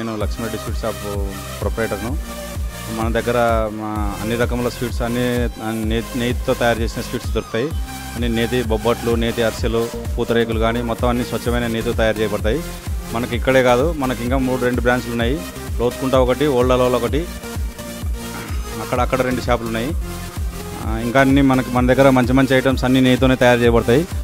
నేను Lakshmi sweet shop ప్రొపరేటర్ను మన దగ్గర మా అన్ని రకముల స్వీట్స్ అన్ని నే- నేతితో తయారు చేసిన స్వీట్స్ దొరుకుతాయి అన్ని నేతి బొబ్బట్లు నేతి అరిసెలు పూతరేకులు కానీ మొత్తం అన్ని స్వచ్ఛమైన నేతితో తయారు చేయబడతాయి మనకి ఇక్కడే కాదు మనకి ఇంకా మూడు రెండు బ్రాంచ్లు ఉన్నాయి లోతుకుంట ఒకటి ఓల్డ్ అలోలో ఒకటి అక్కడ అక్కడ రెండు షాపులు ఉన్నాయి ఆ, ఇంకా అన్ని మనకి మన దగ్గర మంచి మంచి ఐటమ్స్ అన్ని నెయ్యితోనే తయారు చేయబడతాయి